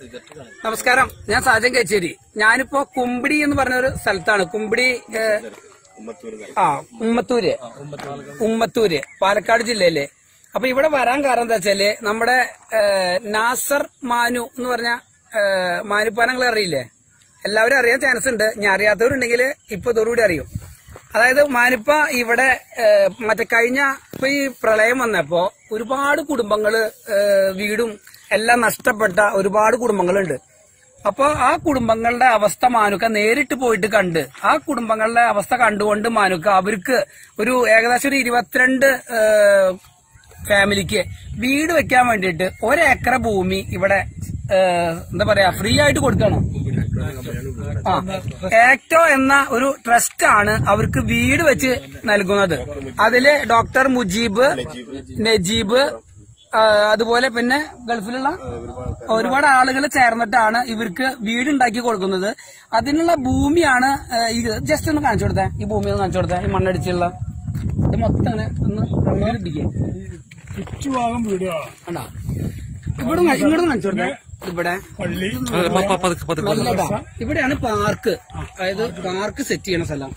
നമസ്കാരം ഞാൻ സാജൻ കച്ചേരി ഞാനിപ്പോ കുമ്പിടി എന്ന് പറഞ്ഞ ഒരു സ്ഥലത്താണ് കുമ്പിടി ഏ, ആ ഉമ്മത്തൂര് ഉമ്മത്തൂര് പാലക്കാട് ജില്ലയിലെ അപ്പൊ ഇവിടെ വരാൻ കാരണം എന്താ വെച്ചാല് നമ്മുടെ ഏ, നാസർ മാനു എന്ന് പറഞ്ഞ ഏ, മാനുപ്പാനങ്ങൾ അറിയില്ലേ എല്ലാവരും അറിയാൻ ചാൻസ് ഉണ്ട് ഞാൻ അറിയാത്തവരുണ്ടെങ്കിൽ ഇപ്പൊ ഇതോടുകൂടി അറിയും അതായത് മാനിപ്പ ഇവിടെ ഏ, മറ്റേ കഴിഞ്ഞ ഇപ്പൊ ഈ പ്രളയം വന്നപ്പോ ഒരുപാട് കുടുംബങ്ങള് ഏ, വീടും എല്ലാം നഷ്ടപ്പെട്ട ഒരുപാട് കുടുംബങ്ങളുണ്ട് അപ്പൊ ആ കുടുംബങ്ങളുടെ അവസ്ഥ മാനുക്ക നേരിട്ട് പോയിട്ട് കണ്ട് ആ കുടുംബങ്ങളുടെ അവസ്ഥ കണ്ടുകൊണ്ട് മാനുക്ക അവർക്ക് ഒരു ഏകദേശം ഒരു ഇരുപത്തിരണ്ട് ഏ, ഫാമിലിക്ക് വീട് വെക്കാൻ വേണ്ടിയിട്ട് ഒരേക്കർ ഭൂമി ഇവിടെ ഏ, എന്താ പറയാ ഫ്രീ ആയിട്ട് കൊടുക്കണം ആ ആക്ടോ എന്ന ഒരു ട്രസ്റ്റ് ആണ് അവർക്ക് വീട് വെച്ച് നൽകുന്നത് അതില് ഡോക്ടർ മുജീബ് നജീബ് ആ, അതുപോലെ പിന്നെ ഗൾഫിലുള്ള ഒരുപാട് ആളുകൾ ചേർന്നിട്ടാണ് ഇവർക്ക് വീടുണ്ടാക്കി കൊടുക്കുന്നത് അതിനുള്ള ഭൂമിയാണ് ആ, ഇത് ജസ്റ്റ് ഒന്ന് കാണിച്ചു കൊടുത്തേ ഈ ഭൂമി ഒന്ന് കാണിച്ചു കൊടുത്തേ ഈ മണ്ണടിച്ചുള്ള ഇത് മൊത്തം അങ്ങനെ ഒന്ന് അങ്ങനെ ഇടിക്കേ ചുറ്റുഭാഗം വീടുകളാണ് കണ്ടാ ഇവിടെ ഇങ്ങോട്ട് കാണിച്ചു കൊടുത്തേ ഇവിടെ പള്ളി നല്ലതാ ഇവിടെയാണ് പാർക്ക് അതായത് പാർക്ക് സെറ്റ് ചെയ്യണ സ്ഥലം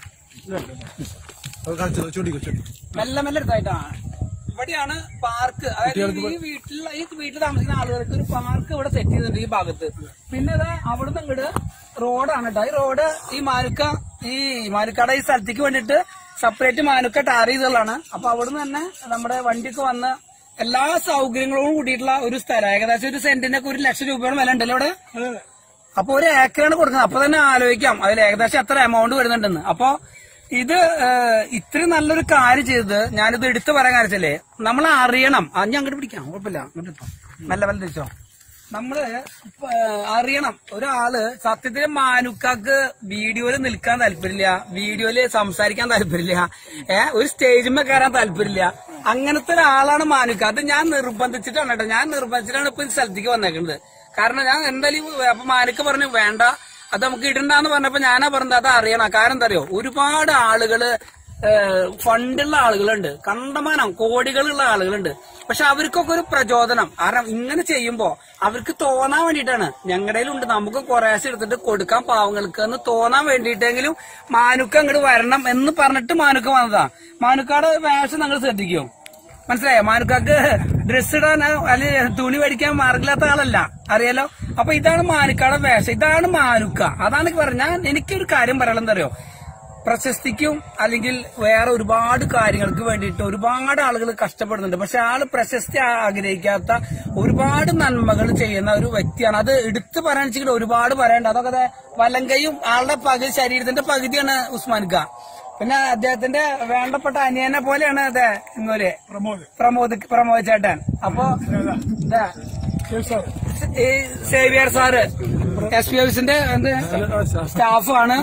മെല്ലെ മെല്ലെ എടുത്തായിട്ടാ ഇവിടെയാണ് പാർക്ക് അതായത് ഈ വീട്ടിൽ ഈ വീട്ടിൽ താമസിക്കുന്ന ആളുകൾക്ക് ഒരു പാർക്ക് ഇവിടെ സെറ്റ് ചെയ്തിട്ടുണ്ട് ഈ ഭാഗത്ത് പിന്നെ അത് അവിടുന്ന് ഇങ്ങോട്ട് റോഡാണ് കേട്ടോ ഈ റോഡ് ഈ മാനുക്ക ഈ മാനുക്കയുടെ ഈ സ്ഥലത്തേക്ക് വേണ്ടിയിട്ട് സെപ്പറേറ്റ് മാനുക്ക ടാർ ചെയ്തതാണ് അപ്പൊ അവിടുന്ന് തന്നെ നമ്മുടെ വണ്ടിക്ക് വന്ന് എല്ലാ സൗകര്യങ്ങളോടും കൂടിയിട്ടുള്ള ഒരു സ്ഥലം ഏകദേശം ഒരു സെന്റിനൊക്കെ ഒരു ലക്ഷം രൂപയോളം വില ഉണ്ടല്ലോ ഇവിടെ അപ്പൊ ഒരു ഏക്കറാണ് കൊടുക്കുന്നത് അപ്പൊ തന്നെ ആലോചിക്കാം അതിൽ ഏകദേശം എത്ര എമൗണ്ട് വരുന്നുണ്ടെന്ന് അപ്പൊ ഇത് ഏഹ്, ഇത്രയും നല്ലൊരു കാര്യം ചെയ്തത് ഞാനിത് എടുത്തു പറയാൻ കാണിച്ചല്ലേ നമ്മൾ അറിയണം ആ ഞാൻ അങ്ങോട്ട് പിടിക്കാം കുഴപ്പമില്ല അങ്ങോട്ട് ഇട്ടോ. മെല്ലെ മെല്ലെ തിരിച്ചോ നമ്മള് ഇപ്പൊ, ഏഹ്, അറിയണം ഒരാള് സത്യത്തിൽ മാനുക്കാക്ക് വീഡിയോയിൽ നിൽക്കാൻ താല്പര്യമില്ല വീഡിയോയില് സംസാരിക്കാൻ താല്പര്യമില്ല ഏഹ് ഒരു സ്റ്റേജിന്മേ കയറാൻ താല്പര്യമില്ല അങ്ങനത്തെ ഒരാളാണ് മാനുക്ക അത് ഞാൻ നിർബന്ധിച്ചിട്ടാണ് കേട്ടോ ഞാൻ നിർബന്ധിച്ചിട്ടാണ് ഇപ്പൊ ഈ സ്ഥലത്തേക്ക് വന്നേക്കുന്നത് കാരണം ഞാൻ എന്തായാലും അപ്പൊ മാനുക്ക പറഞ്ഞു വേണ്ട അത് നമുക്ക് ഇടണ്ടെന്ന് പറഞ്ഞപ്പോ ഞാനാ പറഞ്ഞത് അത് അറിയണം കാരണം എന്താ അറിയോ ഒരുപാട് ആളുകള് ഏഹ്, ഫണ്ടുള്ള ആളുകളുണ്ട് കണ്ടമാനം കോടികളുള്ള ആളുകളുണ്ട് പക്ഷെ അവർക്കൊക്കെ ഒരു പ്രചോദനം കാരണം ഇങ്ങനെ ചെയ്യുമ്പോ അവർക്ക് തോന്നാൻ വേണ്ടിയിട്ടാണ് ഞങ്ങളുടെ ഉണ്ട് നമുക്ക് കുറേശ്ശെ എടുത്തിട്ട് കൊടുക്കാൻ പാവങ്ങൾക്ക് എന്ന് തോന്നാൻ വേണ്ടിയിട്ടെങ്കിലും മാനുക്ക അങ്ങോട്ട് വരണം എന്ന് പറഞ്ഞിട്ട് മാനുക്ക വന്നതാ മാനുക്കാട് വേഷം നിങ്ങൾ ശ്രദ്ധിക്കും മനസ്സിലായോ മാനുക്കാക്ക് ഡ്രസ് ഇടാൻ അല്ലെങ്കിൽ തുണി മേടിക്കാൻ മാർഗില്ലാത്ത ആളല്ല അറിയാലോ അപ്പൊ ഇതാണ് മാനുക്കാടെ വേഷം ഇതാണ് മാനുക്ക അതാണ് പറഞ്ഞ എനിക്കൊരു കാര്യം പറയാനെന്താ അറിയോ പ്രശസ്തിക്കും അല്ലെങ്കിൽ വേറെ ഒരുപാട് കാര്യങ്ങൾക്ക് വേണ്ടിയിട്ട് ഒരുപാട് ആളുകൾ കഷ്ടപ്പെടുന്നുണ്ട് പക്ഷെ ആള് പ്രശസ്തി ആ- ആഗ്രഹിക്കാത്ത ഒരുപാട് നന്മകൾ ചെയ്യുന്ന ഒരു വ്യക്തിയാണ് അത് എടുത്തു പറയാൻ വെച്ചെങ്കിൽ ഒരുപാട് പറയണ്ട അതൊക്കെ ദേ വലങ്കയും ആളുടെ പകുതി ശരീരത്തിന്റെ പകുതിയാണ് ഉസ്മാൻക പിന്നെ അദ്ദേഹത്തിന്റെ വേണ്ടപ്പെട്ട അനിയനെ പോലെയാണ് അതെ ഇന്നൊരു പ്രമോദ് പ്രമോദ് പ്രമോദ് ചേട്ടൻ അപ്പൊ ഇതാ, ശരി സാർ ഈ സേവിയർ സാറ് എസ് പി ഓഫീസിന്റെ എന്ത് സ്റ്റാഫാണ്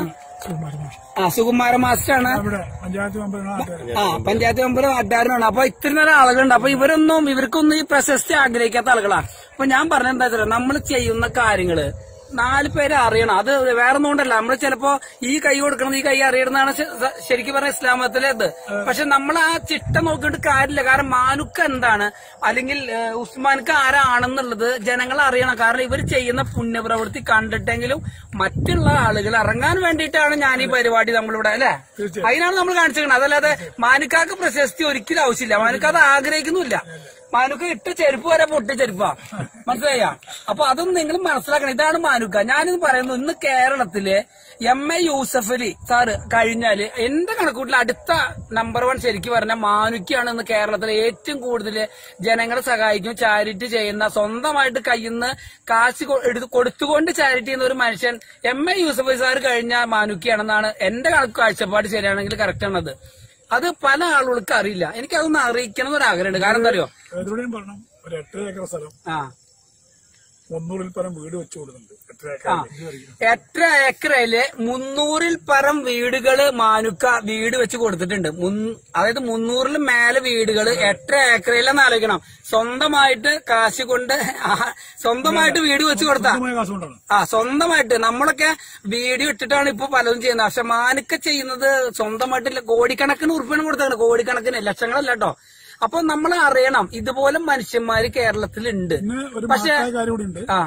ആ സുകുമാര മാസ്റ്റർ ആണ് ഇവിടെ പഞ്ചായത്ത് മെമ്പർ നാട്ടുകാർ ആ പഞ്ചായത്ത് മെമ്പർ നാട്ടുകാരനാണ് അപ്പൊ ഇത്ര നേരം ആളുകളുണ്ട് അപ്പൊ ഇവരൊന്നും ഇവർക്കൊന്നും ഈ പ്രശസ്തി ആഗ്രഹിക്കാത്ത ആളുകളാണ് അപ്പൊ ഞാൻ പറഞ്ഞ എന്താ വെച്ചാൽ നമ്മൾ ചെയ്യുന്ന കാര്യങ്ങള് നാല് പേരെ അറിയണം അത് വേറെ ഒന്നും കൊണ്ടല്ല നമ്മൾ ചിലപ്പോ ഈ കൈ കൊടുക്കണം ഈ കൈ അറിയണമെന്നാണ് ശ- സ- ശരിക്കും പറഞ്ഞ ഇസ്ലാം മതത്തിലെ ഇത് പക്ഷെ നമ്മൾ ആ ചിട്ട നോക്കിയിട്ട് കാര്യമില്ല കാരണം മാനുക്ക എന്താണ് അല്ലെങ്കിൽ ഏഹ്, ഉസ്മാൻക്ക് ആരാണെന്നുള്ളത് ജനങ്ങൾ അറിയണം കാരണം ഇവർ ചെയ്യുന്ന പുണ്യപ്രവൃത്തി കണ്ടിട്ടെങ്കിലും മറ്റുള്ള ആളുകൾ ഇറങ്ങാൻ വേണ്ടിയിട്ടാണ് ഞാൻ ഈ പരിപാടി നമ്മളിവിടെ അല്ലെ അതിനാണ് നമ്മൾ കാണിച്ചിരിക്കുന്നത് അതല്ലാതെ മാനുക്കാക്ക് പ്രശസ്തി ഒരിക്കലും ആവശ്യമില്ല മാനുക്ക അത് ആഗ്രഹിക്കുന്നില്ല മാനുക്ക ഇട്ട ചെരുപ്പ് വരെ പൊട്ടിയ ചെരുപ്പാ മനസ്സിലായ അപ്പൊ അതൊന്നും നിങ്ങൾ മനസ്സിലാക്കണം ഇതാണ് മാനുക്ക ഞാനിത് പറയുന്നു ഇന്ന് കേരളത്തില് M A Yusuff Ali sir കഴിഞ്ഞാല് എന്റെ കണക്കൂട്ടിൽ അടുത്ത നമ്പർ വൺ ശരിക്കും പറഞ്ഞ മാനുക്കയാണ് ഇന്ന് കേരളത്തിലെ ഏറ്റവും കൂടുതൽ ജനങ്ങളെ സഹായിക്കും ചാരിറ്റി ചെയ്യുന്ന സ്വന്തമായിട്ട് കയ്യിൽ നിന്ന് കാശ് കൊ- എടുത്ത് കൊടുത്തുകൊണ്ട് ചാരിറ്റി ചെയ്യുന്ന ഒരു മനുഷ്യൻ M A Yusuff Ali sir കഴിഞ്ഞ മാനുക്കയാണെന്നാണ് എന്റെ കണക്ക് കാഴ്ചപ്പാട് ശരിയാണെങ്കിൽ കറക്റ്റ് ആണത് അത് പല ആളുകൾക്ക് അറിയില്ല എനിക്ക് അതൊന്ന് അറിയിക്കണം എന്നൊരു ആഗ്രഹമുണ്ട് കാരണം എന്താ അറിയോ എവിടെയും പറഞ്ഞു ഒരു എട്ട് ഏക്കർ സ്ഥലം ആ മുന്നൂറിൽ പരം വീട് വെച്ചു കൊടുക്കുന്നുണ്ട് എട്ട് ആ ഏക്കർ എത്ര ഏക്കറയില് മുന്നൂറിൽ പരം വീടുകള് മാനുക്ക വീട് വെച്ച് കൊടുത്തിട്ടുണ്ട് മുൻ- അതായത് മുന്നൂറിൽ മേലെ വീടുകള് എത്ര ഏക്കറയിലെന്ന് ആലോചിക്കണം സ്വന്തമായിട്ട് കാശ് കൊണ്ട് ആ, സ്വന്തമായിട്ട് വീട് വെച്ച് കൊടുത്ത സ്വന്തമായ കാശ് കൊണ്ടാണ് ആ സ്വന്തമായിട്ട് നമ്മളൊക്കെ വീഡിയോ ഇട്ടിട്ടാണ് ഇപ്പൊ പലതും ചെയ്യുന്നത് പക്ഷെ മാനുക്ക ചെയ്യുന്നത് സ്വന്തമായിട്ടില്ല കോടിക്കണക്കിന് ഉറുപ്പിയാണ് കൊടുത്തത് കോടിക്കണക്കിന് ലക്ഷങ്ങളല്ല കേട്ടോ അപ്പൊ നമ്മൾ അറിയണം ഇതുപോലെ മനുഷ്യന്മാര് കേരളത്തിലുണ്ട് ഇന്ന് ഒരു പക്ഷെ മഹത്തായ കാര്യം കൂടി ഉണ്ട് ആ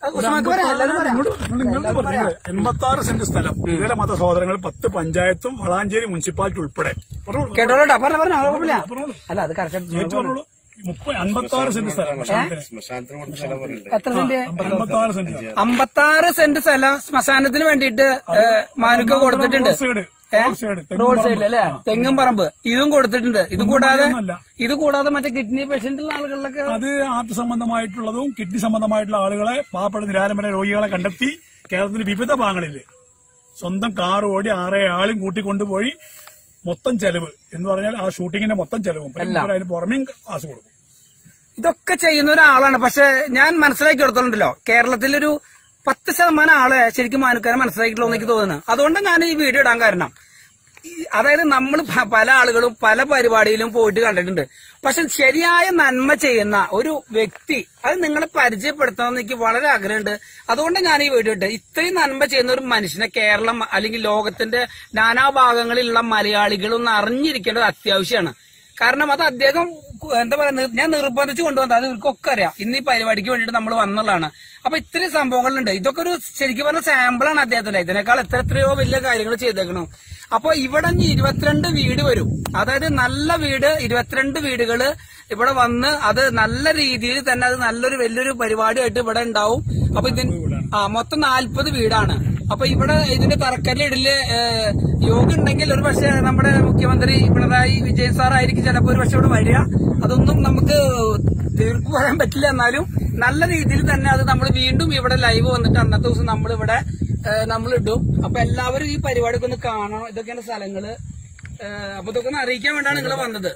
അത് ഉസ്മാക്ക് പറയാം എല്ലാവരും പറയാം നിങ്ങൾ പറഞ്ഞത് എൺപത്തി ആറ് സെന്റ് സ്ഥലം ഇവരെ മത സഹോദരങ്ങൾ പത്ത് പഞ്ചായത്തും വളാഞ്ചേരി മുനിസിപ്പാലിറ്റി ഉൾപ്പെടെ പറഞ്ഞോളൂ. കേട്ടോളൂട്ടോ പറഞ്ഞ പറഞ്ഞ കുഴപ്പമില്ല അല്ല അത് കറക്റ്റ് ഏറ്റു പറഞ്ഞോളൂ മുപ്പത് അൻപത്തി ആറ് സെന്റ് സ്ഥലം ശ്മശാനത്തിന്. എത്ര സെന്റ് അൻപത്തി ആറ് സെന്റ് സ്ഥലം. അമ്പത്താറ് സെന്റ് സ്ഥലം ശ്മശാനത്തിന് വേണ്ടിയിട്ട് മാനുക്ക കൊടുത്തിട്ടുണ്ട് റോഡ് സൈഡ് ഏ? റോഡ് സൈഡ് തെങ്ങ് റോഡ് സൈഡിൽ അല്ലേ തെങ്ങും പറമ്പ് ഇതും കൊടുത്തിട്ടുണ്ട് ഇത് കൂടാതെ ഒന്നുമല്ല. ഇത് കൂടാതെ മറ്റേ കിഡ്നി പേഷ്യന്റ് ഉള്ള ആളുകളിലൊക്കെ അത് ഹാർട്ട് സംബന്ധമായിട്ടുള്ളതും കിഡ്നി സംബന്ധമായിട്ടുള്ള ആളുകളെ പാവപ്പെട്ട നിരാലംബര രോഗികളെ കണ്ടെത്തി കേരളത്തിന്റെ വിവിധ ഭാഗങ്ങളിൽ സ്വന്തം കാർ ഓടി ആറേ ആളും കൂട്ടിക്കൊണ്ടുപോയി മൊത്തം ചെലവ് എന്ന് പറഞ്ഞാൽ ആ ഷൂട്ടിങ്ങിന്റെ മൊത്തം ചെലവും പിന്നെ അതിന് പുറമേയും കാശ് കൊടുക്കും ഇതൊക്കെ ചെയ്യുന്ന ഒരാളാണ് പക്ഷെ ഞാൻ മനസ്സിലാക്കി കൊടുത്തോണ്ടല്ലോ കേരളത്തിലൊരു പത്ത് ശതമാനം ആളെ ശരിക്കും മാനുക്കാരെ മനസ്സിലാക്കിയിട്ടുള്ളൂ എന്ന് എനിക്ക് തോന്നുന്നു അതുകൊണ്ട് ഞാൻ ഈ വീഡിയോ ഇടാൻ കാരണം ഈ- അതായത് നമ്മൾ പല ആളുകളും പല പരിപാടിയിലും പോയിട്ട് കണ്ടിട്ടുണ്ട് പക്ഷെ ശരിയായ നന്മ ചെയ്യുന്ന ഒരു വ്യക്തി അത് നിങ്ങളെ പരിചയപ്പെടുത്തണമെന്ന് എനിക്ക് വളരെ ആഗ്രഹമുണ്ട് അതുകൊണ്ട് ഞാൻ ഈ വീഡിയോ ഇട്ട് ഇത്രയും നന്മ ചെയ്യുന്ന ഒരു മനുഷ്യനെ കേരളം അല്ലെങ്കിൽ ലോകത്തിന്റെ നാനാഭാഗങ്ങളിലുള്ള മലയാളികളൊന്ന് അറിഞ്ഞിരിക്കേണ്ടത് അത്യാവശ്യമാണ് കാരണം അത് അദ്ദേഹം കു- എന്താ പറയുക ഞാൻ നിർബന്ധിച്ച് കൊണ്ടുവന്നത് അത് ഇവർക്കൊക്കെ അറിയാം ഇന്ന് ഈ പരിപാടിക്ക് വേണ്ടിയിട്ട് നമ്മൾ വന്നുള്ളതാണ് അപ്പൊ ഇത്രയും സംഭവങ്ങളുണ്ട് ഇതൊക്കെ ഒരു ശരിക്കും പറഞ്ഞ സാമ്പിളാണ് അദ്ദേഹത്തിന്റെ ഇതിനേക്കാൾ എത്ര എത്രയോ വലിയ കാര്യങ്ങൾ ചെയ്തേക്കണം അപ്പൊ ഇവിടെ ഇനി ഇരുപത്തിരണ്ട് വീട് വരും അതായത് നല്ല വീട് ഇരുപത്തിരണ്ട് വീടുകള് ഇവിടെ വന്ന് അത് നല്ല രീതിയിൽ തന്നെ അത് നല്ലൊരു വലിയൊരു പരിപാടിയായിട്ട് ഇവിടെ ഉണ്ടാവും അപ്പൊ ഇതിന് ആ മൊത്തം നാൽപ്പത് വീടാണ് അപ്പൊ ഇവിടെ ഇതിന്റെ തറക്കല്ലിടല് യോഗ ഉണ്ടെങ്കിൽ ഒരു പക്ഷേ നമ്മുടെ മുഖ്യമന്ത്രി പിണറായി വിജയൻ സാർ ആയിരിക്കും ചിലപ്പോൾ ഒരു പക്ഷെ ഇവിടെ വരിക അതൊന്നും നമുക്ക് തീർപ്പ് പറയാൻ പറ്റില്ല എന്നാലും നല്ല രീതിയിൽ തന്നെ അത് നമ്മൾ വീണ്ടും ഇവിടെ ലൈവ് വന്നിട്ട് അന്നത്തെ ദിവസം നമ്മൾ ഇവിടെ നമ്മൾ ഇടും അപ്പൊ എല്ലാവരും ഈ പരിപാടിയൊക്കെ ഒന്ന് കാണണം ഇതൊക്കെയാണ് സ്ഥലങ്ങള് ഏഹ്, അപ്പൊ ഇതൊക്കെ ഒന്ന് അറിയിക്കാൻ വേണ്ടിയാണ് നിങ്ങൾ വന്നത്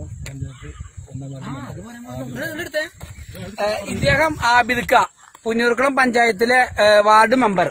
ആ, അത് പറയാൻ മറന്നു. ഇവിടെ- ഇവിടെ എടുത്തേ. ഏഹ്, ഇദ്ദേഹം ആബിദ്ക്ക പുന്നൂർക്കുളം പഞ്ചായത്തിലെ ഏഹ്, വാർഡ് മെമ്പർ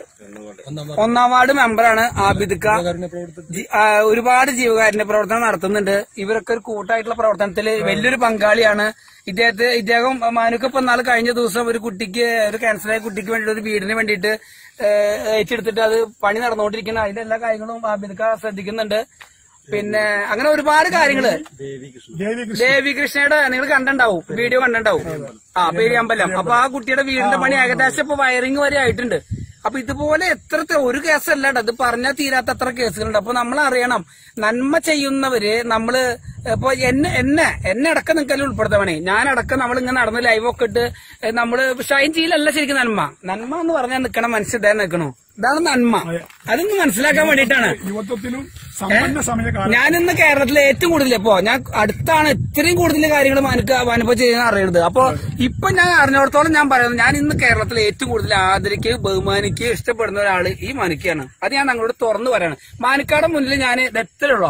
ഒന്നാം വാർഡ് മെമ്പറാണ് ആബിദ്ക്ക ജി- ആ, ഒരുപാട് ജീവകാരുണ്യ പ്രവർത്തനം നടത്തുന്നുണ്ട് ഇവരൊക്കെ ഒരു കൂട്ടായിട്ടുള്ള പ്രവർത്തനത്തിൽ വലിയൊരു പങ്കാളിയാണ് ഇദ്ദേഹത്തെ ഇദ്ദേഹം മാനുക്ക് ഇപ്പൊ നാളെ കഴിഞ്ഞ ദിവസം ഒരു കുട്ടിക്ക് ഒരു ക്യാൻസറായ കുട്ടിക്ക് വേണ്ടി ഒരു വീടിന് വേണ്ടിയിട്ട് ഏഹ്, ഏറ്റെടുത്തിട്ട് അത് പണി നടന്നുകൊണ്ടിരിക്കുന്ന അതിന്റെ എല്ലാ കാര്യങ്ങളും ആബിദ്ക്ക ശ്രദ്ധിക്കുന്നുണ്ട് പിന്നെ അങ്ങനെ ഒരുപാട് കാര്യങ്ങള് ദേവി കൃഷ്ണ ദേവി കൃഷ്ണയുടെ നിങ്ങൾ കണ്ടിണ്ടാവും വീഡിയോ കണ്ടിണ്ടാവും ആ പേര് അമ്പലം അപ്പൊ ആ കുട്ടിയുടെ വീടിന്റെ പണി ഏകദേശം ഇപ്പൊ വയറിംഗ് വരെ ആയിട്ടുണ്ട് അപ്പൊ ഇതുപോലെ എത്ര ത- ഒരു കേസല്ല ട്ടോ. ഇത് പറഞ്ഞാൽ തീരാത്ത അത്ര കേസുകളുണ്ട് അപ്പൊ നമ്മൾ അറിയണം നന്മ ചെയ്യുന്നവര് നമ്മള് ഇപ്പൊ എന്നെ എന്നെ എന്നെ അടക്കം നിങ്ങൾക്ക് അതിൽ ഉൾപ്പെടുത്താൻ വേണേ ഞാൻ അടക്കം നമ്മൾ ഇങ്ങനെ നടന്ന് ലൈവ് ഒക്കെ ഇട്ട് ഏ, നമ്മള് ഷൈൻ ചെയ്യലല്ല ശരിക്കും നന്മ നന്മ എന്ന് പറഞ്ഞാൽ നിൽക്കണം മനുഷ്യ ഇതേ നിൽക്കണു ഇതാണ് നന്മ അതൊന്ന് മനസ്സിലാക്കാൻ വേണ്ടിയിട്ടാണ് യുവത്വത്തിലും സമ്പന്ന സമയകാലം ഞാനിന്ന് കേരളത്തിലെ ഏറ്റവും കൂടുതൽ ഇപ്പോ ഞാൻ അടുത്താണ് ഇത്രയും കൂടുതൽ കാര്യങ്ങൾ മാനുക്ക മാനുപ്പ ചെയ്യുന്ന അറിയണത് അപ്പൊ ഇപ്പൊ ഞാൻ അറിഞ്ഞിടത്തോളം ഞാൻ പറയുന്നത് ഞാൻ ഇന്ന് കേരളത്തിലെ ഏറ്റവും കൂടുതൽ ആദരിക്കുകയും ബഹുമാനിക്കുകയും ഇഷ്ടപ്പെടുന്ന ഒരാള് ഈ മാനുക്കയാണ് അത് ഞാൻ ഞങ്ങളോട് തുറന്നു പറയാണ് മാനുക്കാടെ മുന്നിൽ ഞാൻ എത്രയുള്ളൂ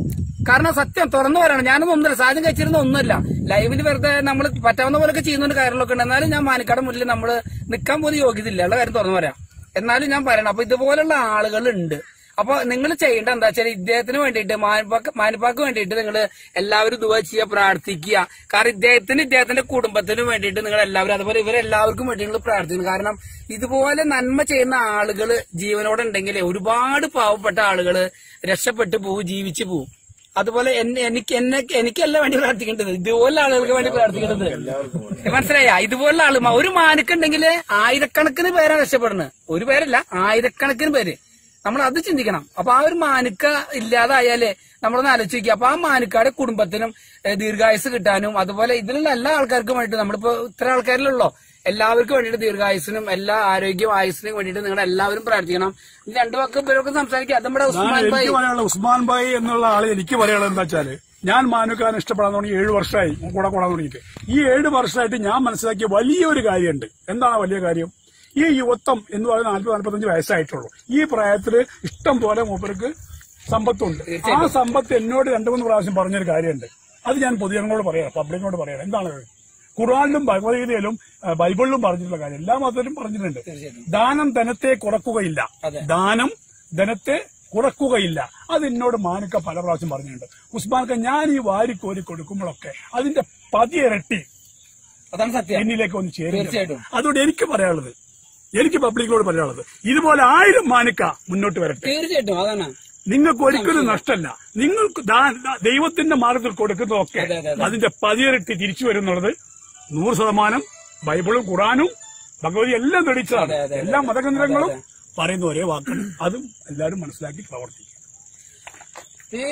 കാരണം സത്യം തുറന്നു പറയണം ഞാനൊന്നും ഒന്നുമില്ല സാധ്യം കഴിച്ചിരുന്ന ഒന്നുമില്ല ലൈവിൽ വെറുതെ നമ്മൾ പറ്റാവുന്ന പോലൊക്കെ ചെയ്യുന്നുണ്ട് കാര്യങ്ങളൊക്കെ ഉണ്ട് എന്നാലും ഞാൻ മാനിക്കാട് മുന്നിൽ നമ്മൾ നിൽക്കാൻ പോലും യോഗ്യതയില്ല ഉള്ള കാര്യം തുറന്നു പറയാം എന്നാലും ഞാൻ പറയണം അപ്പൊ ഇതുപോലുള്ള ആളുകളുണ്ട് അപ്പൊ നിങ്ങൾ ചെയ്യേണ്ട എന്താ വെച്ചാൽ ഇദ്ദേഹത്തിന് വേണ്ടിയിട്ട് മാനിപ്പാക്ക് മാനിപ്പാക്ക് വേണ്ടിയിട്ട് നിങ്ങൾ എല്ലാവരും ദുവ ചെയ്യുക പ്രാർത്ഥിക്കുക കാരണം ഇദ്ദേഹത്തിന് ഇദ്ദേഹത്തിന്റെ കുടുംബത്തിനും വേണ്ടിയിട്ട് നിങ്ങൾ എല്ലാവരും അതുപോലെ ഇവരെല്ലാവർക്കും വേണ്ടി നിങ്ങൾ പ്രാർത്ഥിക്കണം കാരണം ഇതുപോലെ നന്മ ചെയ്യുന്ന ആളുകൾ ജീവനോടെ ഉണ്ടെങ്കിൽ ഒരുപാട് പാവപ്പെട്ട ആളുകൾ രക്ഷപ്പെട്ടു പോകും ജീവിച്ചു പോകും അതുപോലെ എന്നെ എനിക്ക് എന്നെ എനിക്കല്ല വേണ്ടി പ്രാർത്ഥിക്കേണ്ടത് ഇതുപോലെ ആളുകൾക്ക് വേണ്ടി പ്രാർത്ഥിക്കേണ്ടത് മനസ്സിലായ ഇതുപോലുള്ള ആള് മ- ഒരു മാനുക്കുണ്ടെങ്കിൽ ആയിരക്കണക്കിന് പേരാണ് രക്ഷപ്പെടുന്നത് ഒരു പേരല്ല ആയിരക്കണക്കിന് പേര് നമ്മൾ അത് ചിന്തിക്കണം അപ്പൊ ആ ഒരു മാനുക്ക ഇല്ലാതായാലേ നമ്മളൊന്ന് ആലോചിക്കുക അപ്പൊ ആ മാനുക്കാരുടെ കുടുംബത്തിനും ഏഹ്, ദീർഘായുസ് കിട്ടാനും അതുപോലെ ഇതിലുള്ള എല്ലാ ആൾക്കാർക്കും വേണ്ടിയിട്ട് നമ്മളിപ്പോ ഇത്ര ആൾക്കാരിലുള്ളോ എല്ലാവർക്കും വേണ്ടിയിട്ട് ദീർഘായുസിനും എല്ലാ ആരോഗ്യം ആയുസിനും വേണ്ടിയിട്ട് നിങ്ങൾ എല്ലാവരും പ്രാർത്ഥിക്കണം ഇനി രണ്ടു വാക്ക് പേരൊക്കെ സംസാരിക്കുക അത് നമ്മുടെ ഞാൻ ഉസ്മാൻ ഭായി എനിക്ക് പറയാനുള്ള ഉസ്മാൻ ഭായി എന്നുള്ള ആള് എനിക്ക് പറയാനുള്ളത് എന്താ വെച്ചാല് ഞാൻ മാനുക്കാൻ ഇഷ്ടപ്പെടാൻ തുടങ്ങി ഏഴ് വർഷമായി കൂടെ കൂടാൻ തുടങ്ങിയിട്ട് ഈ ഏഴ് വർഷമായിട്ട് ഞാൻ മനസ്സിലാക്കിയ വലിയൊരു കാര്യമുണ്ട് എന്താണ് ആ വലിയ കാര്യം ഈ യുവത്വം എന്ന് പറയുന്നത് നാൽപ്പത് നാൽപ്പത്തഞ്ച് വയസ്സായിട്ടുള്ളൂ ഈ പ്രായത്തില് ഇഷ്ടം പോലെ മൂപ്പർക്ക് സമ്പത്തുണ്ട് ആ സമ്പത്ത് എന്നോട് രണ്ടു മൂന്ന് പ്രാവശ്യം പറഞ്ഞൊരു കാര്യമുണ്ട് അത് ഞാൻ പൊതുജനങ്ങളോട് പറയാം പബ്ലിക്കിനോട് പറയാം എന്താണ് ഖുറാനിലും ഭഗവത്ഗീതയിലും ആ, ബൈബിളിലും പറഞ്ഞിട്ടുള്ള കാര്യം എല്ലാ മതത്തിലും പറഞ്ഞിട്ടുണ്ട് ദാനം ധനത്തെ കുറക്കുകയില്ല ദാനം ധനത്തെ കുറക്കുകയില്ല അത് എന്നോട് മാനുക്ക പല പ്രാവശ്യം പറഞ്ഞിട്ടുണ്ട് ഉസ്മാൻക്ക ഞാൻ ഈ വാരിക്കോരി കൊടുക്കുമ്പോഴൊക്കെ അതിന്റെ പതിയിരട്ടി അതാണ് സത്യം എന്നിലേക്ക് ഒന്ന് ചേരും തീർച്ചയായിട്ടും. അതുകൊണ്ട് എനിക്ക് പറയാനുള്ളത് എനിക്ക് പബ്ലിക്കിനോട് പറയാനുള്ളത് ഇതുപോലെ ആയിരം മാനുക്ക മുന്നോട്ട് വരട്ടെ തീർച്ചയായിട്ടും അതാണ് നിങ്ങൾക്ക് ഒരിക്കലും നഷ്ടമല്ല നിങ്ങൾക്ക് ദാ- ദാ- ദൈവത്തിന്റെ മാർഗത്തിൽ കൊടുക്കുന്നതൊക്കെ അതെ, അതെ, അതെ. അതിന്റെ പതിയിരട്ടി തിരിച്ചു വരുന്നുള്ളത് നൂറ് ശതമാനം ബൈബിളും ഖുറാനും ഭഗവതി എല്ലാം തെളിച്ചതാണ് എല്ലാ മതഗ്രന്ഥങ്ങളും പറയുന്ന ഒരേ വാക്കാണ് അതും എല്ലാവരും മനസ്സിലാക്കി പ്രവർത്തിക്കും ഈ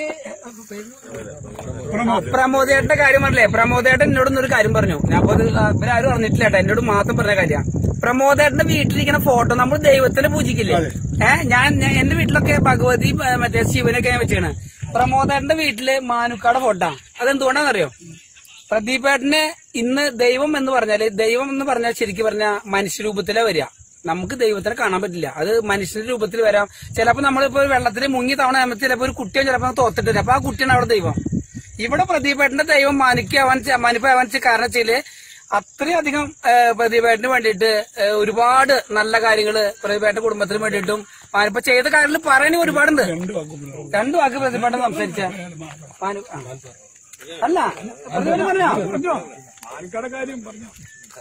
പ്രമോദേട്ടന്റെ കാര്യം പറഞ്ഞില്ലേ പ്രമോദേട്ടൻ എന്നോട് ഇന്നൊരു കാര്യം പറഞ്ഞു ഞാൻ അപ്പൊ അത് ഇവരാരും അറിഞ്ഞിട്ടില്ല കേട്ടോ എന്നോട് മാത്രം പറഞ്ഞ കാര്യം പ്രമോദേട്ടന്റെ വീട്ടിലിരിക്കുന്ന ഫോട്ടോ നമ്മൾ ദൈവത്തിനെ പൂജിക്കില്ലേ ഏഹ് ഞാൻ ഞാൻ- എന്റെ വീട്ടിലൊക്കെ ഭഗവതി ഏ, മറ്റേ ശിവനൊക്കെ ഞാൻ വെച്ചാണ് പ്രമോദേട്ടന്റെ വീട്ടില് മാനുക്കാടെ ഫോട്ടോ അതെന്തുകൊണ്ടാണെന്നറിയോ പ്രദീപേട്ടന് ഇന്ന് ദൈവം എന്ന് പറഞ്ഞാല് ദൈവം എന്ന് പറഞ്ഞാൽ ശരിക്കും പറഞ്ഞാൽ മനുഷ്യരൂപത്തിലെ വരിക നമുക്ക് ദൈവത്തിനെ കാണാൻ പറ്റില്ല അത് മനുഷ്യന്റെ രൂപത്തിൽ വരാം ചിലപ്പോ നമ്മളിപ്പോ വെള്ളത്തിൽ മുങ്ങി തവണ ആകുമ്പോൾ ചിലപ്പോ ഒരു കുട്ടിയെ ചിലപ്പോ തോത്തിട്ടില്ല അപ്പൊ ആ കുട്ടിയാണ് അവിടെ ദൈവം ഇവിടെ പ്രദീപേട്ടന്റെ ദൈവം മാനിക്കാവാൻ മാനിപ്പാവാൻ കാരണം വെച്ചാല് അത്രയധികം ഏഹ്, പ്രദീപേട്ടന് വേണ്ടിയിട്ട് ഏഹ്, ഒരുപാട് നല്ല കാര്യങ്ങള് പ്രദീപേട്ടന്റെ കുടുംബത്തിന് വേണ്ടിയിട്ടും മാനിപ്പ ചെയ്ത കാര്യങ്ങൾ പറയണ ഒരുപാടുണ്ട് രണ്ട് വാക്കുകൾ രണ്ടു വാക്ക് പ്രതിപേട്ടൻ സംസാരിച്ച മാനു ആ. അല്ല പ്രതിപേട്ടൻ പറഞ്ഞോ പറഞ്ഞോ ആൾക്കാരുടെ കാര്യം പറഞ്ഞോ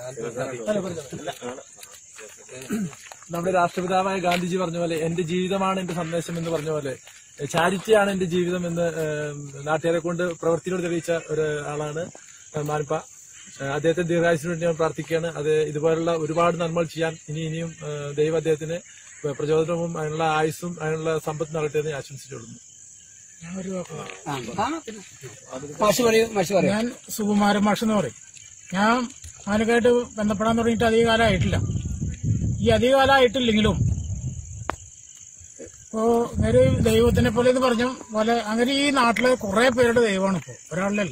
നമ്മുടെ രാഷ്ട്രപിതാവായ ഗാന്ധിജി പറഞ്ഞ പോലെ എന്റെ ജീവിതമാണ് എന്റെ സന്ദേശം എന്ന് പറഞ്ഞ പോലെ ചാരിറ്റിയാണ് എന്റെ ജീവിതം എന്ന് ഏഹ്, നാട്ടുകാരെ കൊണ്ട് പ്രവൃത്തിയിലൂടെ തെളിയിച്ച ഒരു ആളാണ് മാനിപ്പ ഏഹ്, അദ്ദേഹത്തെ ദീർഘായുസിന് വേണ്ടി ഞാൻ പ്രാർത്ഥിക്കുകയാണ് അത് ഇതുപോലുള്ള ഒരുപാട് നന്മകൾ ചെയ്യാൻ ഇനി ഇനിയും ഏഹ്, ദൈവം അദ്ദേഹത്തിന് പ്രചോദനവും അതിനുള്ള ആയുസ്സും അതിനുള്ള സമ്പത്ത് നൽകട്ടെ എന്ന് ഞാൻ ആശംസിച്ചുകൊള്ളുന്നു ആ, ആ. മാഷ് പറയൂ മാഷ് പറയൂ ഞാൻ സുകുമാരൻ മാഷ് എന്ന് പറയും ഞാൻ മാനക്കായിട്ട് ബന്ധപ്പെടാൻ തുടങ്ങിയിട്ട് അധിക കാലമായിട്ടില്ല ഈ അധിക കാലമായിട്ടില്ലെങ്കിലും ഇപ്പോ ഒരു ദൈവത്തിനെ പോലെ എന്ന് പറഞ്ഞ പോലെ അങ്ങനെ ഈ നാട്ടിലെ കുറെ പേരുടെ ദൈവമാണ് ഇപ്പോൾ ഒരാളിലല്ല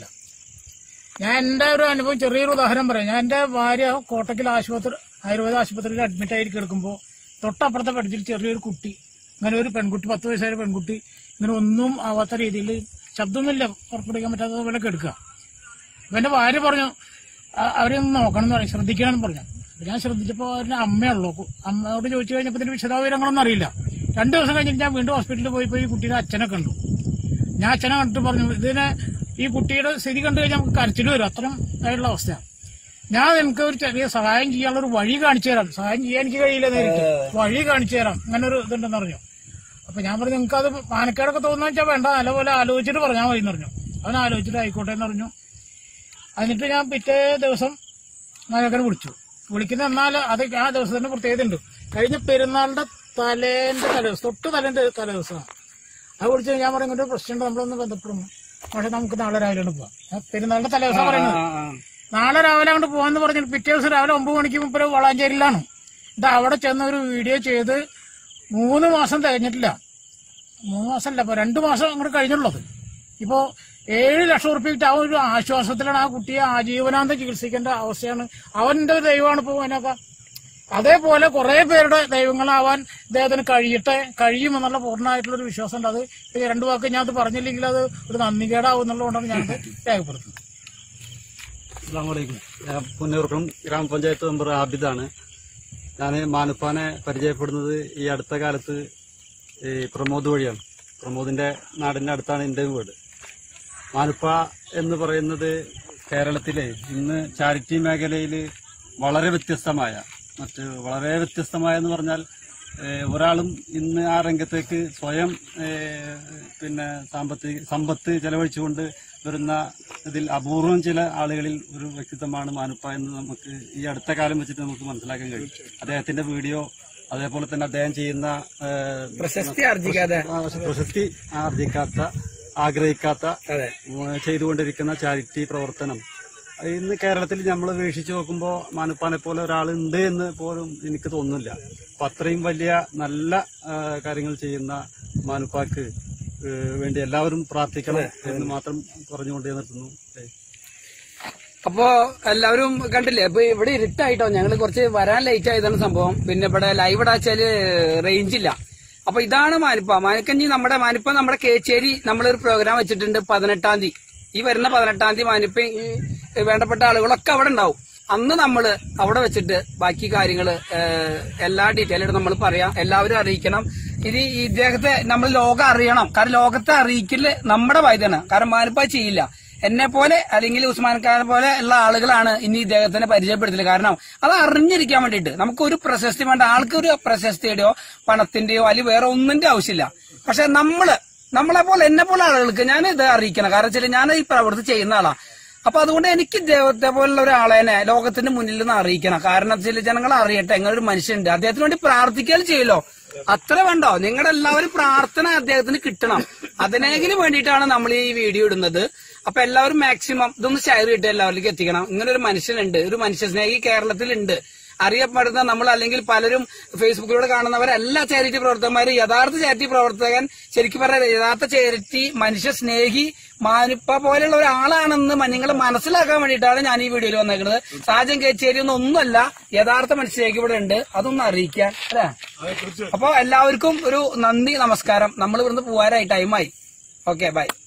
ഞാൻ എന്റെ ഒരു അനുഭവം ചെറിയൊരു ഉദാഹരണം പറയാം ഞാൻ എന്റെ ഭാര്യ കോട്ടക്കൽ ആശുപത്രി ആയുർവേദ ആശുപത്രിയിൽ അഡ്മിറ്റ് ആയി കിടക്കുമ്പോൾ തൊട്ടപ്പുറത്തെ പഠിച്ചിൽ ചെറിയൊരു കുട്ടി അങ്ങനെ ഒരു പെൺകുട്ടി പത്ത് വയസ്സായ പെൺകുട്ടി ഇങ്ങനെ ഒന്നും ആവാത്ത രീതിയിൽ ശബ്ദമൊന്നുമില്ല പുറപ്പെടുവിക്കാൻ പറ്റാത്ത പോലെ കിടക്കുക അപ്പൊ എന്റെ ഭാര്യ പറഞ്ഞു "ആ, അവരെ ഒന്ന് നോക്കണം എന്ന് പറഞ്ഞു ശ്രദ്ധിക്കണം എന്ന് പറഞ്ഞു അപ്പൊ ഞാൻ ശ്രദ്ധിച്ചപ്പോ അവരുടെ അമ്മയുള്ളൂ കു- അമ്മയോട് ചോദിച്ചു കഴിഞ്ഞപ്പോ ഇതിന്റെ വിശദവിവരങ്ങളൊന്നും അറിയില്ല രണ്ടു ദിവസം കഴിഞ്ഞിട്ട് ഞാൻ വീണ്ടും ഹോസ്പിറ്റലിൽ പോയി പോയി ഈ കുട്ടിയുടെ അച്ഛനെ കണ്ടു ഞാൻ അച്ഛനെ കണ്ടിട്ട് പറഞ്ഞു ഇതിനെ ഈ കുട്ടിയുടെ സ്ഥിതി കണ്ടു കഴിഞ്ഞാൽ നമുക്ക് കരച്ചിൽ വരും അത്രയും ആയിട്ടുള്ള അവസ്ഥയാണ് ഞാൻ എനിക്ക് ഒരു ചെറിയ സഹായം ചെയ്യാനുള്ള ഒരു വഴി കാണിച്ചു തരാം സഹായം ചെയ്യാൻ എനിക്ക് കഴിയില്ല നേരിട്ട് വഴി കാണിച്ചു തരാം അങ്ങനെ ഒരു ഇതുണ്ടെന്ന് പറഞ്ഞു അപ്പൊ ഞാൻ പറഞ്ഞു നിങ്ങൾക്ക് അത് മാനക്കേടൊക്കെ തോന്നുന്ന വെച്ചാൽ വേണ്ട നല്ലപോലെ ആലോചിച്ചിട്ട് പറഞ്ഞാൽ മതി എന്ന് പറഞ്ഞു അവൻ ആലോചിച്ചിട്ട് ആയിക്കോട്ടെ എന്ന് പറഞ്ഞു എന്നിട്ട് ഞാൻ പിറ്റേ ദിവസം മാനക്കേട് വിളിച്ചു വിളിക്കുന്ന എന്നാൽ അത് ആ ദിവസത്തിന്റെ പ്രത്യേകത ഉണ്ട് കഴിഞ്ഞ പെരുന്നാളിന്റെ തലേന്റെ തലേദിവസം തൊട്ട് തലേന്റെ തലേദിവസമാണ് അത് വിളിച്ച് ഞാൻ പറയും ഇങ്ങനെ ഒരു പ്രശ്നമുണ്ട് നമ്മളൊന്ന് ബന്ധപ്പെടുന്നു പക്ഷെ നമുക്ക് നാളെ രാവിലെ ആണ് പോവാം ആ പെരുന്നാളിന്റെ തലേദിവസം പറയുന്നത് നാളെ രാവിലെ അങ്ങോട്ട് പോകാന്ന് പറഞ്ഞിട്ട് പിറ്റേ ദിവസം രാവിലെ ഒമ്പത് മണിക്ക് മുമ്പ് വളാഞ്ചേരിയിലാണ് എന്നിട്ട് അവിടെ ചെന്ന് ഒരു വീഡിയോ ചെയ്ത് മൂന്ന് മാസം തികഞ്ഞിട്ടില്ല മൂന്ന് മാസമല്ല ഇപ്പൊ രണ്ടു മാസം അങ്ങോട്ട് കഴിഞ്ഞുള്ളത് ഇപ്പോ ഏഴ് ലക്ഷം ഉറുപ്പിട്ട് ആ ഒരു ആശ്വാസത്തിലാണ് ആ കുട്ടിയെ ആജീവനാന്തം ചികിത്സിക്കേണ്ട അവസ്ഥയാണ് അവന്റെ ഒരു ദൈവമാണ് ഇപ്പോൾ അതിനൊക്കെ അതേപോലെ കുറെ പേരുടെ ദൈവങ്ങളാവാൻ ഇദ്ദേഹത്തിന് കഴിയട്ടെ കഴിയുമെന്നുള്ള പൂർണ്ണമായിട്ടുള്ള ഒരു വിശ്വാസം ഉണ്ട് അത് ഇപ്പൊ ഈ രണ്ടു വാക്ക് ഞാൻ അത് പറഞ്ഞില്ലെങ്കിൽ അത് ഒരു നന്ദികേടാവും എന്നുള്ളതുകൊണ്ടാണ് ഞാനത് രേഖപ്പെടുത്തുന്നത് അസ്സാമലൈക്കും ഞാൻ പുന്നൂർക്കുളം ഗ്രാമപഞ്ചായത്ത് മെമ്പർ ആബിദാണ് ഞാൻ മാനുപ്പാനെ പരിചയപ്പെടുന്നത് ഈ അടുത്ത കാലത്ത് ഈ പ്രമോദ് വഴിയാണ് പ്രമോദിന്റെ നാടിന്റെ അടുത്താണ് എൻ്റെ വീട് മാനുപ്പ എന്ന് പറയുന്നത് കേരളത്തിലെ ഇന്ന് ചാരിറ്റി മേഖലയിൽ വളരെ വ്യത്യസ്തമായ മറ്റ് വളരെ വ്യത്യസ്തമായ എന്ന് പറഞ്ഞാൽ ഏഹ്, ഒരാളും ഇന്ന് ആ രംഗത്തേക്ക് സ്വയം ഏഹ്, പിന്നെ സാമ്പത്തിക സമ്പത്ത് ചെലവഴിച്ചുകൊണ്ട് വരുന്ന ഇതിൽ അപൂർവം ചില ആളുകളിൽ ഒരു വ്യക്തിത്വമാണ് മാനുപ്പ എന്ന് നമുക്ക് ഈ അടുത്ത കാലം വെച്ചിട്ട് നമുക്ക് മനസ്സിലാക്കാൻ കഴിയും അദ്ദേഹത്തിന്റെ വീഡിയോ അതേപോലെ തന്നെ അദ്ദേഹം ചെയ്യുന്ന ഏഹ്, പ്രശസ്തി ആർജിക്കാതെ ആ, പ്രശസ്തി ആർജിക്കാത്ത ആഗ്രഹിക്കാത്ത അതെ ഉം, ചെയ്തുകൊണ്ടിരിക്കുന്ന ചാരിറ്റി പ്രവർത്തനം അത് ഇന്ന് കേരളത്തിൽ നമ്മൾ വീക്ഷിച്ചു നോക്കുമ്പോൾ മാനുപ്പാനെ പോലെ ഒരാളുണ്ട് എന്ന് പോലും എനിക്ക് തോന്നുന്നില്ല അപ്പൊ അത്രയും വലിയ നല്ല ആ, കാര്യങ്ങൾ ചെയ്യുന്ന മാനുപ്പാക്ക് ഏ, വേണ്ടി എല്ലാവരും പ്രാർത്ഥിക്കണം എന്ന് മാത്രം പറഞ്ഞുകൊണ്ട് ഞാൻ നിർത്തുന്നു ഏ. അപ്പോ എല്ലാവരും കണ്ടില്ലേ ഇപ്പൊ ഇവിടെ ഇരുട്ടായിട്ടോ ഞങ്ങള് കുറച്ച് വരാൻ ലേറ്റ് ആയതാണ് സംഭവം പിന്നെ ഇവിടെ ലൈവ് ഇടാച്ചാല് റേഞ്ച് ഇല്ല അപ്പൊ ഇതാണ് മാനിപ്പ മാനിക്കഞ്ഞി നമ്മുടെ മാനിപ്പ നമ്മുടെ കേച്ചേരി നമ്മളൊരു പ്രോഗ്രാം വെച്ചിട്ടുണ്ട് പതിനെട്ടാം തീയതി ഈ വരുന്ന പതിനെട്ടാം തീയതി മാനിപ്പ ഈ വേണ്ടപ്പെട്ട ആളുകളൊക്കെ അവിടെ ഉണ്ടാവും അന്ന് നമ്മള് അവിടെ വെച്ചിട്ട് ബാക്കി കാര്യങ്ങള് ഏഹ്, എല്ലാ ഡീറ്റെയിലും നമ്മൾ പറയാം എല്ലാവരും അറിയിക്കണം ഇത് ഈ ഇദ്ദേഹത്തെ നമ്മൾ ലോകം അറിയണം കാരണം ലോകത്തെ അറിയിക്കല് നമ്മുടെ ബാധ്യതയാണ് കാരണം മാനിപ്പ ചെയ്യില്ല എന്നെ പോലെ അല്ലെങ്കിൽ ഉസ്മാൻ ഖാനെ പോലെ ഉള്ള ആളുകളാണ് ഇനി ഇദ്ദേഹത്തിനെ പരിചയപ്പെടുത്തല് കാരണം അത് അറിഞ്ഞിരിക്കാൻ വേണ്ടിയിട്ട് നമുക്ക് ഒരു പ്രശസ്തി വേണ്ട ആൾക്ക് ഒരു പ്രശസ്തിയുടെയോ പണത്തിന്റെയോ അല്ലെങ്കിൽ വേറെ ഒന്നിന്റെ ആവശ്യമില്ല പക്ഷെ നമ്മള് നമ്മളെ പോലെ എന്നെ പോലെ ആളുകൾക്ക് ഞാൻ ഇത് അറിയിക്കണം കാരണം വെച്ചാൽ ഞാൻ ഈ പ്രവൃത്തി ചെയ്യുന്ന ആളാ അപ്പൊ അതുകൊണ്ട് എനിക്ക് ദൈവത്തെ പോലുള്ള ഒരാളെ ലോകത്തിന്റെ മുന്നിൽ നിന്ന് അറിയിക്കണം കാരണം ചില ജനങ്ങൾ അറിയട്ടെ അങ്ങനെ ഒരു മനുഷ്യനുണ്ട് അദ്ദേഹത്തിന് വേണ്ടി പ്രാർത്ഥിക്കാൻ ചെയ്യല്ലോ അത്ര വേണ്ടോ നിങ്ങളുടെ എല്ലാവരും പ്രാർത്ഥന അദ്ദേഹത്തിന് കിട്ടണം അതിനെങ്കിലും വേണ്ടിയിട്ടാണ് നമ്മൾ ഈ വീഡിയോ ഇടുന്നത് അപ്പൊ എല്ലാവരും മാക്സിമം ഇതൊന്ന് ഷെയർ ചെയ്തിട്ട് എല്ലാവരിലേക്ക് എത്തിക്കണം ഇങ്ങനെ ഒരു മനുഷ്യനുണ്ട് ഒരു മനുഷ്യ സ്നേഹി കേരളത്തിലുണ്ട് അറിയപ്പെടുന്ന നമ്മൾ അല്ലെങ്കിൽ പലരും ഫേസ്ബുക്കിലൂടെ കാണുന്നവരെല്ലാ ചാരിറ്റി പ്രവർത്തകന്മാരും യഥാർത്ഥ ചാരിറ്റി പ്രവർത്തകൻ ശരിക്കും പറഞ്ഞാൽ യഥാർത്ഥ ചാരിറ്റി മനുഷ്യ സ്നേഹി മാനിപ്പ പോലെയുള്ള ഒരാളാണെന്ന് നിങ്ങൾ മനസ്സിലാക്കാൻ വേണ്ടിയിട്ടാണ് ഞാൻ ഈ വീഡിയോയിൽ വന്നേക്കുന്നത് സാജൻ കേച്ചേരി ഒന്നും ഒന്നുമല്ല യഥാർത്ഥ മനുഷ്യരേക്ക് ഇവിടെ ഉണ്ട് അതൊന്ന് അറിയിക്കാൻ അല്ലേ അപ്പൊ എല്ലാവർക്കും ഒരു നന്ദി നമസ്കാരം നമ്മൾ ഇവിടുന്ന് പോവാനായി ടൈമായി ഓക്കെ ബൈ